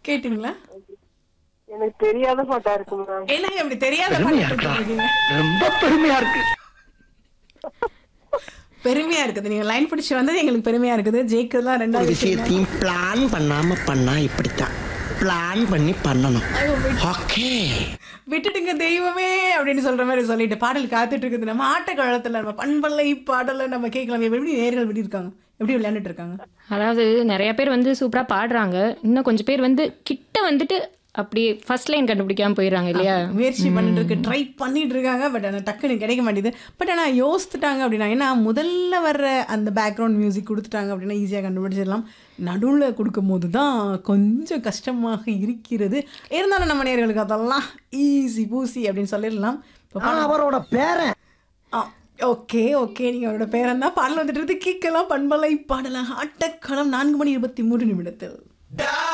கேட்டீங்களா எனக்கு தெரியாத பாட்டா இருக்கு மேம் என்னங்க அப்படி தெரியாத பெருமையா பாட்டு இருக்கா கேக்குறீங்க? ரொம்ப பெருமையா இருக்கு பெருமையா இருக்குது நீங்க லைன் பிடிச்சு வந்தது எங்களுக்கு பெருமையா இருக்குது ஜெயிக்கிறதுலாம் ஒரு ரெண்டாவது விஷயம் தான். விஷயத்தையும் பிளான் பண்ணாம பண்ணா இப்படித்தான் பிளான் பண்ணி பண்ணணும் ஓகே விட்டுட்டுங்க தெய்வமே அப்படின்னு சொல்ற மாதிரி சொல்லிட்டு பாடல் காத்துட்டு இருக்குது நம்ம ஆட்ட காலத்துல நம்ம பண்பலை பாடலை நம்ம கேட்கலாம் எப்படி நேர்கள் எப்படி இருக்காங்க எப்படி விளையாண்டுட்டு இருக்காங்க அதாவது நிறைய பேர் வந்து சூப்பரா பாடுறாங்க இன்னும் கொஞ்சம் பேர் வந்து கிட்ட வந்துட்டு அப்படி ஃபர்ஸ்ட் லைன் கண்டுபிடிக்காம போயிடுறாங்க இல்லையா முயற்சி பண்ணிட்டு இருக்கு ட்ரை பண்ணிட்டு இருக்காங்க பட் ஆனால் டக்குன்னு கிடைக்க மாட்டேது பட் ஆனால் யோசித்துட்டாங்க அப்படின்னா ஏன்னா முதல்ல வர்ற அந்த பேக்ரவுண்ட் மியூசிக் கொடுத்துட்டாங்க அப்படின்னா ஈஸியாக கண்டுபிடிச்சிடலாம் நடுவில் கொடுக்கும் போது தான் கொஞ்சம் கஷ்டமாக இருக்கிறது இருந்தாலும் நம்ம நேர்களுக்கு அதெல்லாம் ஈஸி பூசி அப்படின்னு சொல்லிடலாம் இப்போ நான் அவரோட பேரன் ஓகே ஓகே நீங்கள் அவரோட பேரன் தான் பாடல் வந்துட்டு இருக்கு கேட்கலாம் பண்பலை பாடலாம் ஆட்டக்களம் நான்கு மணி இருபத்தி மூன்று நிமிடத்தில்